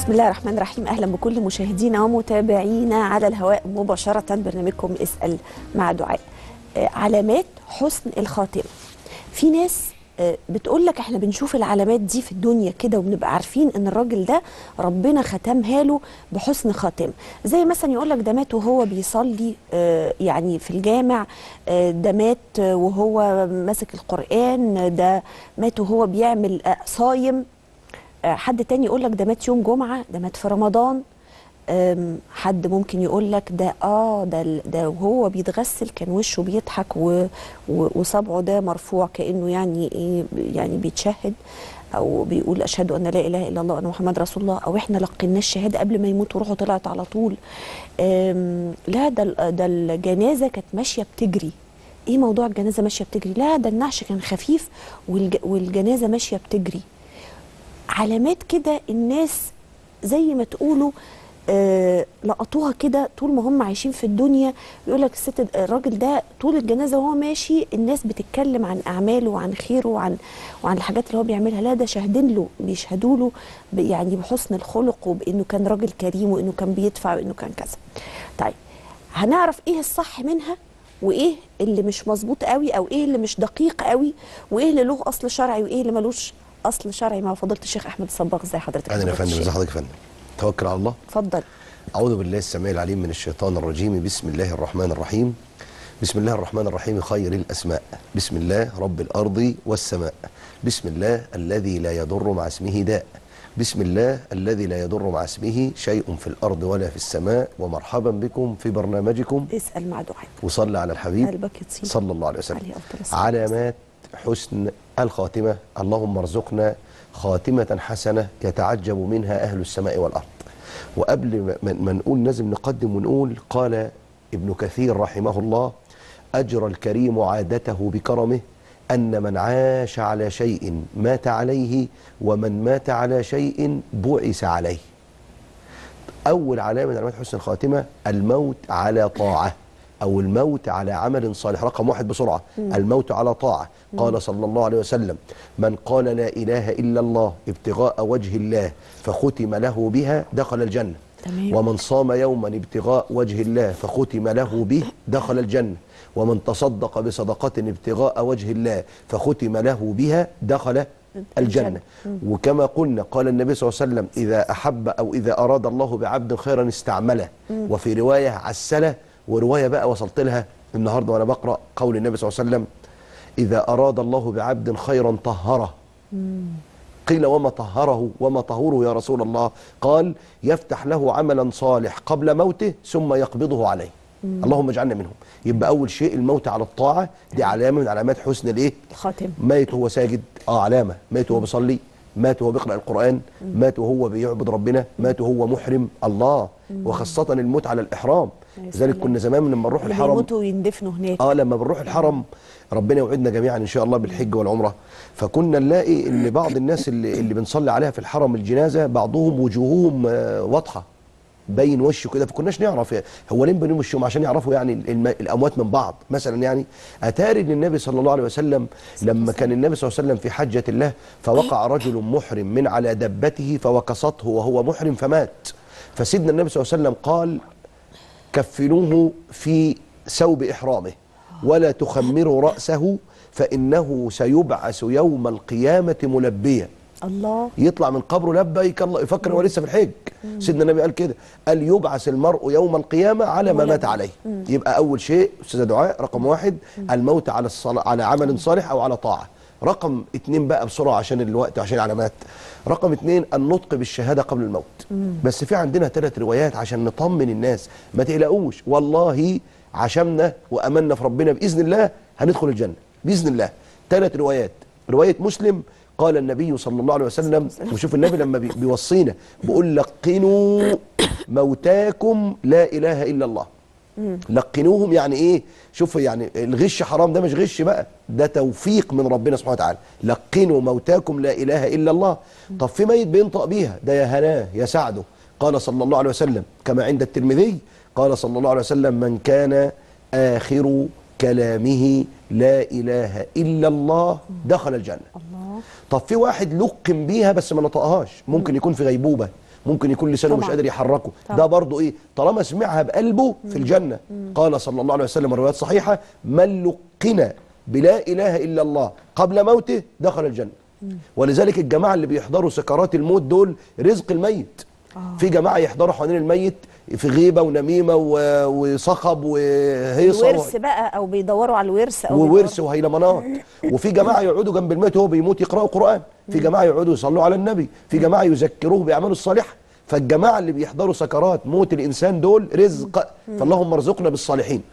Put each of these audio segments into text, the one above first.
بسم الله الرحمن الرحيم اهلا بكل مشاهدينا ومتابعينا على الهواء مباشره برنامجكم اسال مع دعاء آه، علامات حسن الخاتمه في ناس بتقول لك احنا بنشوف العلامات دي في الدنيا كده وبنبقى عارفين ان الراجل ده ربنا ختمها له بحسن خاتمه زي مثلا يقول لك ده مات وهو بيصلي آه، يعني في الجامع آه، ده مات وهو ماسك القران ده مات وهو بيعمل آه، صايم آه، حد تاني يقول لك ده مات يوم جمعه ده مات في رمضان أم، حد ممكن يقول لك ده اه ده ال- ده وهو بيتغسل كان وشه بيضحك و- و- وصبعه ده مرفوع كانه يعني ايه يعني بيتشهد او بيقول اشهد ان لا اله الا الله وان محمد رسول الله او احنا لقيناه الشهاده قبل ما يموت وروحه طلعت على طول أم، لا ده ال- ده الجنازه كانت ماشيه بتجري ايه موضوع الجنازه ماشيه بتجري لا ده النعش كان خفيف والج- والجنازه ماشيه بتجري علامات كده الناس زي ما تقولوا آه لقطوها كده طول ما هم عايشين في الدنيا يقول لك الست الراجل ده طول الجنازه وهو ماشي الناس بتتكلم عن اعماله وعن خيره وعن وعن الحاجات اللي هو بيعملها لا ده شاهدين له بيشهدوا له ب- يعني بحسن الخلق وبانه كان راجل كريم وانه كان بيدفع وانه كان كذا. طيب هنعرف ايه الصح منها وايه اللي مش مظبوط قوي او ايه اللي مش دقيق قوي وايه اللي له اصل شرعي وايه اللي ملوش اصل شرعي مع فضيله الشيخ احمد الصباغ ازي حضرتك اهلا يا فضيلة فندم الشيخ؟ ازي حضرتك يا فندم توكل على الله اتفضل اعوذ بالله السميع العليم من الشيطان الرجيم بسم الله الرحمن الرحيم بسم الله الرحمن الرحيم خير الاسماء بسم الله رب الارض والسماء بسم الله الذي لا يضر مع اسمه داء بسم الله الذي لا يضر مع اسمه شيء في الارض ولا في السماء ومرحبا بكم في برنامجكم اسال مع دعاء وصلى على الحبيب قلبك يطيب صلى الله عليه وسلم عليه أفضل الصلاة علامات حسن الخاتمة اللهم ارزقنا خاتمة حسنة يتعجب منها أهل السماء والأرض وقبل ما- ما نقول لازم نقدم ونقول قال ابن كثير رحمه الله أجرى الكريم عادته بكرمه أن من عاش على شيء مات عليه ومن مات على شيء بعث عليه أول علامة من علامات حسن الخاتمة الموت على طاعة أو الموت على عمل صالح رقم واحد بسرعة الموت على طاعة قال صلى الله عليه وسلم من قال لا إله إلا الله ابتغاء وجه الله فختم له بها دخل الجنة تمام. ومن صام يوما ابتغاء وجه الله فختم له به دخل الجنة ومن تصدق بصدقة ابتغاء وجه الله فختم له بها دخل الجنة وكما قلنا قال النبي صلى الله عليه وسلم إذا أحب أو إذا أراد الله بعبد خيرا استعمله وفي رواية عسله ورواية بقى وصلت لها النهاردة وأنا بقرأ قول النبي صلى الله عليه وسلم إذا أراد الله بعبد خيرا طهره قيل وما طهره وما طهوره يا رسول الله قال يفتح له عملا صالح قبل موته ثم يقبضه عليه اللهم اجعلنا منهم يبقى اول شيء الموت على الطاعه دي علامه من علامات حسن الايه الخاتمه ميت وهو ساجد اه علامه ميت وهو بيصلي مات وهو بيقرا القران مات وهو بيعبد ربنا مات وهو محرم الله وخاصه الموت على الاحرام يا لذلك سلام. كنا زمان لما نروح اللي الحرم بيموتوا ويندفنوا هناك اه لما بنروح الحرم ربنا يوعدنا جميعا ان شاء الله بالحج والعمره فكنا نلاقي ان بعض الناس اللي, اللي بنصلي عليها في الحرم الجنازه بعضهم وجوههم آه، واضحه باين وشه كده فكناش نعرف هو ليه باين وشهم عشان يعرفوا يعني الم- الاموات من بعض مثلا يعني اتاري ان النبي صلى الله عليه وسلم لما كان النبي صلى الله عليه وسلم في حجه الله فوقع رجل محرم من على دبته فوكسته وهو محرم فمات فسيدنا النبي صلى الله عليه وسلم قال كفنوه في ثوب إحرامه ولا تخمروا رأسه فإنه سيبعث يوم القيامة ملبيا الله يطلع من قبره لبيك الله يفكر هو لسه في الحج سيدنا النبي قال كده قال يبعث المرء يوم القيامة على ما مات عليه يبقى أول شيء أستاذ دعاء رقم واحد الموت على الصلاة على عمل صالح أو على طاعة رقم اتنين بقى بسرعة عشان الوقت عشان العلامات رقم اتنين النطق بالشهادة قبل الموت بس في عندنا ثلاث روايات عشان نطمن الناس ما تقلقوش والله عشمنا وأمنا في ربنا بإذن الله هندخل الجنة بإذن الله ثلاث روايات رواية مسلم قال النبي صلى الله عليه وسلم وشوف النبي لما بي- بيوصينا بيقول لقنوا موتاكم لا إله إلا الله لقنوهم يعني ايه شوف يعني الغش حرام ده مش غش بقى ده توفيق من ربنا سبحانه وتعالى لقنوا موتاكم لا اله الا الله طب في ميت بينطق بيها ده يا هناه يا سعده قال صلى الله عليه وسلم كما عند الترمذي قال صلى الله عليه وسلم من كان اخر كلامه لا اله الا الله دخل الجنه الله طب في واحد لقن بيها بس ما نطقهاش ممكن يكون في غيبوبه ممكن يكون لسانه مش طبعاً. قادر يحركه طبعاً. ده برضه ايه طالما سمعها بقلبه في الجنه قال صلى الله عليه وسلم الروايات صحيحه من لقن بلا اله الا الله قبل موته دخل الجنه ولذلك الجماعه اللي بيحضروا سكرات الموت دول رزق الميت في جماعه يحضروا حوالين الميت في غيبه ونميمه و- وصخب وهيصه الورث بقى او بيدوروا على الورث او وورث وهيلمانات وفي جماعه يقعدوا جنب الميت وهو بيموت يقراوا قران في جماعه يقعدوا يصلوا على النبي في جماعه يذكروه باعماله الصالحه فالجماعه اللي بيحضروا سكرات موت الانسان دول رزق فاللهم ارزقنا بالصالحين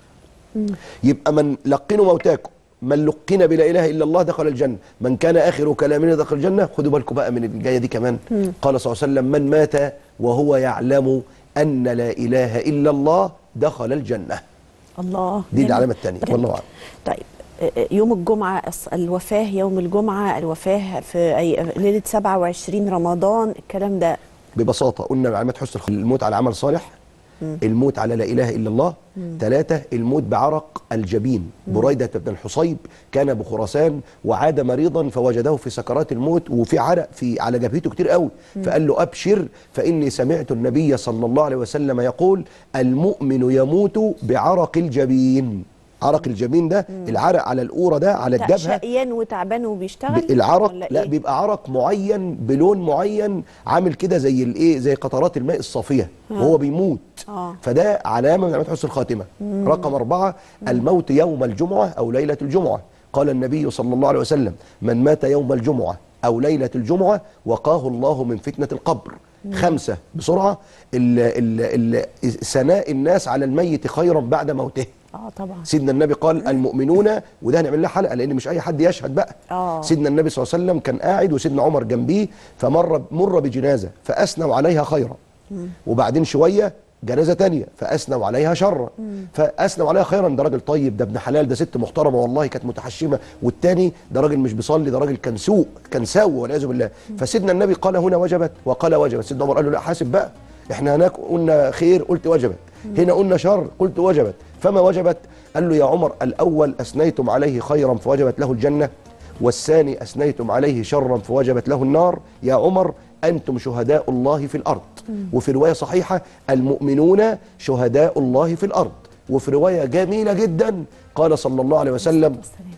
يبقى من لقنوا موتاكم من لقن بلا اله الا الله دخل الجنه من كان اخر كلامنا دخل الجنه خدوا بالكم بقى من الجايه دي كمان قال صلى الله عليه وسلم من مات وهو يعلم ان لا اله الا الله دخل الجنه الله دي جميل. العلامه الثانيه جميل. والله اعلم طيب آه، آه، يوم الجمعة الص- الوفاة يوم الجمعة الوفاة في أي ليلة 27 رمضان الكلام ده ببساطة قلنا علامات حسن الخ- الموت على عمل صالح الموت على لا إله إلا الله ثلاثة الموت بعرق الجبين بريدة بن الحصيب كان بخراسان وعاد مريضا فوجده في سكرات الموت وفي عرق في على جبهته كتير قوي فقال له أبشر فإني سمعت النبي صلى الله عليه وسلم يقول المؤمن يموت بعرق الجبين عرق الجبين ده العرق على القورة ده على لا، الجبهة شقيان وتعبان وبيشتغل العرق ولا لا إيه؟ بيبقى عرق معين بلون معين عامل كده زي الايه زي قطرات الماء الصافيه وهو بيموت آه. فده علامه من علامات حسن الخاتمه رقم أربعة الموت يوم الجمعه او ليله الجمعه قال النبي صلى الله عليه وسلم من مات يوم الجمعه او ليله الجمعه وقاه الله من فتنه القبر خمسة بسرعة ال ال ال ثناء الناس على الميت خيرا بعد موته اه طبعا سيدنا النبي قال المؤمنون وده هنعمل لها حلقه لان مش اي حد يشهد بقى آه. سيدنا النبي صلى الله عليه وسلم كان قاعد وسيدنا عمر جنبيه فمر مر بجنازه فاثنوا عليها خيرا وبعدين شويه جنازه تانية فاثنوا عليها شرا فاثنوا عليها خيرا ده راجل طيب ده ابن حلال ده ست محترمه والله كانت متحشمه والتاني ده راجل مش بيصلي ده راجل كان سوء كان ساوي والعياذ بالله فسيدنا النبي قال هنا وجبت وقال وجبت سيدنا عمر قال له لا حاسب بقى احنا هناك قلنا خير قلت وجبت هنا قلنا شر قلت وجبت فما وجبت قال له يا عمر الاول اثنيتم عليه خيرا فوجبت له الجنه والثاني اثنيتم عليه شرا فوجبت له النار يا عمر انتم شهداء الله في الارض وفي روايه صحيحه المؤمنون شهداء الله في الارض وفي روايه جميله جدا قال صلى الله عليه وسلم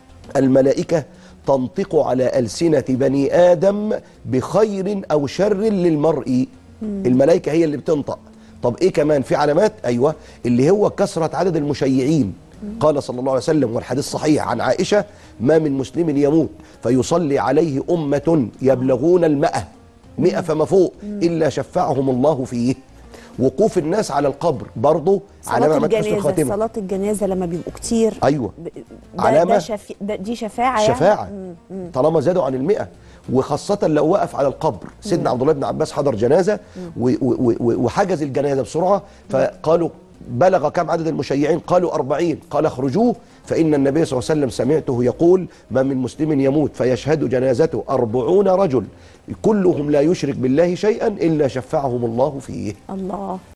الملائكه تنطق على السنه بني ادم بخير او شر للمرء الملائكه هي اللي بتنطق طب ايه كمان في علامات ايوه اللي هو كثره عدد المشيعين قال صلى الله عليه وسلم والحديث صحيح عن عائشه ما من مسلم يموت فيصلي عليه امه يبلغون المئة مئة فما فوق الا شفعهم الله فيه وقوف الناس على القبر برضه علامه صلاة من حسن الجنازة الخاتمه صلاة الجنازة لما بيبقوا كتير ايوه ب- ده علامة ده شفي ده دي شفاعة يعني شفاعة طالما زادوا عن المئة وخاصة لو وقف على القبر سيدنا عبد الله بن عباس حضر جنازة و- و- و- وحجز الجنازة بسرعة فقالوا بلغ كم عدد المشيعين قالوا أربعين قال اخرجوه فإن النبي صلى الله عليه وسلم سمعته يقول ما من مسلم يموت فيشهد جنازته أربعون رجل كلهم لا يشرك بالله شيئا إلا شفعهم الله فيه الله